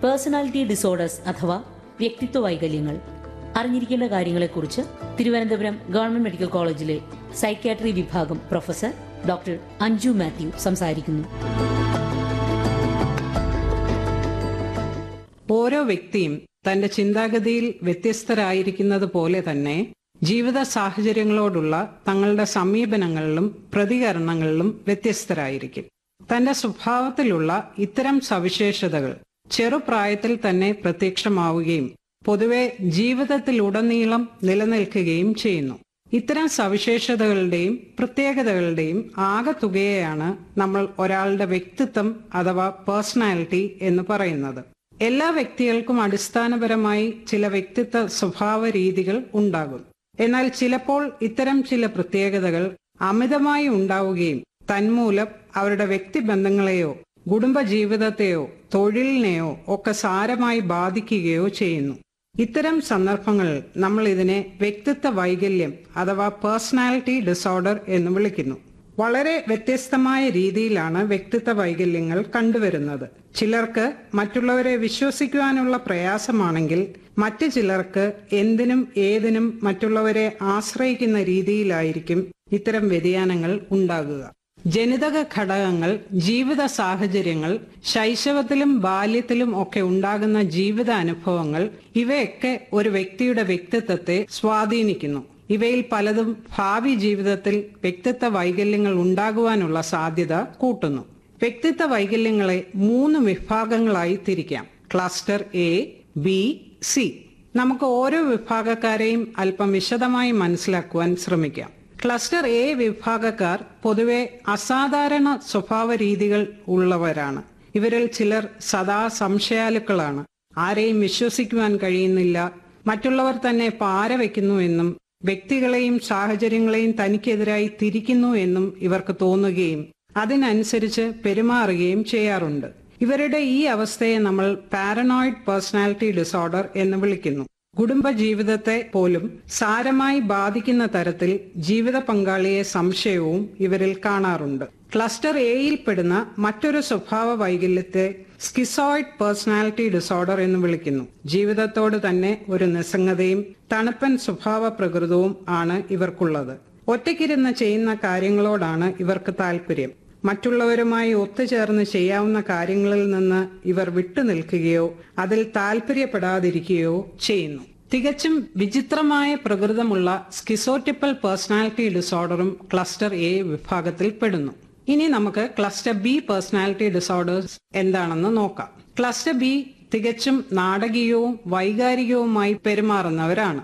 personality disorders അഥവാ വ്യക്തിത്വ വൈകല്യങ്ങൾ അറിഞ്ഞിരിക്കേണ്ട കാര്യങ്ങളെക്കുറിച്ച് തിരുവനന്തപുരം ഗവൺമെന്റ് മെഡിക്കൽ കോളേജിലെ സൈക്യാട്രി വിഭാഗം പ്രൊഫസർ ഡോക്ടർ അഞ്ജു മാത്യു സംസാരിക്കുന്നു ഓരോ വ്യക്തിയും തന്റെ ചിന്താഗതിയിൽ വ്യത്യസ്തരായിരിക്കുന്നത് പോലെ തന്നെ ജീവിത സാഹചര്യങ്ങളോടുള്ള തങ്ങളുടെ സമീപനങ്ങളിലും പ്രതികരണങ്ങളിലും വ്യത്യസ്തരായിരിക്കും തന്റെ സ്വഭാവത്തിലുള്ള ഇത്തരം സവിശേഷതകൾ ചെറുപ്രായത്തിൽ തന്നെ പ്രത്യക്ഷമാവുകയും പൊതുവെ ജീവിതത്തിലുടനീളം നിലനിൽക്കുകയും ചെയ്യുന്നു ഇത്തരം സവിശേഷതകളുടെയും പ്രത്യേകതകളുടെയും ആകെത്തുകയെയാണ് നമ്മൾ ഒരാളുടെ വ്യക്തിത്വം അഥവാ പേഴ്സണാലിറ്റി എന്ന് പറയുന്നത് എല്ലാ വ്യക്തികൾക്കും അടിസ്ഥാനപരമായി ചില വ്യക്തിത്വ സ്വഭാവ രീതികൾ ഉണ്ടാകും എന്നാൽ ചിലപ്പോൾ ഇത്തരം ചില പ്രത്യേകതകൾ അമിതമായി ഉണ്ടാവുകയും തന്മൂലം അവരുടെ വ്യക്തിബന്ധങ്ങളെയോ കുടുംബ ജീവിതത്തെയോ തൊഴിലിനെയോ ഒക്കെ സാരമായി ബാധിക്കുകയോ ചെയ്യുന്നു ഇത്തരം സന്ദർഭങ്ങളിൽ നമ്മൾ ഇതിനെ വ്യക്തിത്വ വൈകല്യം അഥവാ പേഴ്സണാലിറ്റി ഡിസോർഡർ എന്ന് വിളിക്കുന്നു വളരെ വ്യത്യസ്തമായ രീതിയിലാണ് വ്യക്തിത്വ വൈകല്യങ്ങൾ കണ്ടുവരുന്നത് ചിലർക്ക് മറ്റുള്ളവരെ വിശ്വസിക്കുവാനുള്ള പ്രയാസമാണെങ്കിൽ മറ്റു ചിലർക്ക് എന്തിനും ഏതിനും മറ്റുള്ളവരെ ആശ്രയിക്കുന്ന രീതിയിലായിരിക്കും ഇത്തരം വ്യതിയാനങ്ങൾ ഉണ്ടാകുക ജനിതക ഘടകങ്ങൾ ജീവിത സാഹചര്യങ്ങൾ ശൈശവത്തിലും ബാല്യത്തിലും ഒക്കെ ഉണ്ടാകുന്ന ജീവിത അനുഭവങ്ങൾ ഇവയൊക്കെ ഒരു വ്യക്തിയുടെ വ്യക്തിത്വത്തെ സ്വാധീനിക്കുന്നു ഇവയിൽ പലതും ഭാവി ജീവിതത്തിൽ വ്യക്തിത്വ വൈകല്യങ്ങൾ ഉണ്ടാകുവാനുള്ള സാധ്യത കൂട്ടുന്നു വ്യക്തിത്വ വൈകല്യങ്ങളെ മൂന്ന് വിഭാഗങ്ങളായി തിരിക്കാം ക്ലസ്റ്റർ എ ബി സി നമുക്ക് ഓരോ വിഭാഗക്കാരെയും അല്പം വിശദമായി മനസ്സിലാക്കുവാൻ ശ്രമിക്കാം ക്ലസ്റ്റർ എ വിഭാഗക്കാർ പൊതുവെ അസാധാരണ സ്വഭാവ രീതികൾ ഉള്ളവരാണ് ഇവരിൽ ചിലർ സദാ സംശയാലുക്കളാണ് ആരെയും വിശ്വസിക്കുവാൻ കഴിയുന്നില്ല മറ്റുള്ളവർ തന്നെ പാര വയ്ക്കുന്നു എന്നും വ്യക്തികളെയും സാഹചര്യങ്ങളെയും തനിക്കെതിരായി തിരിക്കുന്നു എന്നും ഇവർക്ക് തോന്നുകയും അതിനനുസരിച്ച് പെരുമാറുകയും ചെയ്യാറുണ്ട് ഇവരുടെ ഈ അവസ്ഥയെ നമ്മൾ പാരനോയിഡ് പേഴ്സണാലിറ്റി ഡിസോർഡർ എന്ന് വിളിക്കുന്നു കുടുംബ ജീവിതത്തെ പോലും സാരമായി ബാധിക്കുന്ന തരത്തിൽ ജീവിത പങ്കാളിയെ സംശയവും ഇവരിൽ കാണാറുണ്ട് ക്ലസ്റ്റർ എയിൽ പെടുന്ന മറ്റൊരു സ്വഭാവ വൈകല്യത്തെ സ്കിസോയിഡ് പേഴ്സണാലിറ്റി ഡിസോർഡർ എന്ന് വിളിക്കുന്നു ജീവിതത്തോട് തന്നെ ഒരു നിസ്സംഗതയും തണുപ്പൻ സ്വഭാവ പ്രകൃതവും ആണ് ഇവർക്കുള്ളത് ഒറ്റയ്ക്കിരുന്ന് ചെയ്യുന്ന കാര്യങ്ങളോടാണ് ഇവർക്ക് താല്പര്യം മറ്റുള്ളവരുമായി ഒത്തുചേർന്ന് ചെയ്യാവുന്ന കാര്യങ്ങളിൽ നിന്ന് ഇവർ വിട്ടുനിൽക്കുകയോ അതിൽ താല്പര്യപ്പെടാതിരിക്കുകയോ ചെയ്യുന്നു തികച്ചും വിചിത്രമായ പ്രകൃതമുള്ള സ്കിസോട്ടിപ്പൽ പേഴ്സണാലിറ്റി ഡിസോർഡറും ക്ലസ്റ്റർ എ വിഭാഗത്തിൽ പെടുന്നു ഇനി നമുക്ക് ക്ലസ്റ്റർ ബി പേഴ്സണാലിറ്റി ഡിസോർഡേഴ്സ് എന്താണെന്ന് നോക്കാം ക്ലസ്റ്റർ ബി തികച്ചും നാടകീയവും വൈകാരികവുമായി പെരുമാറുന്നവരാണ്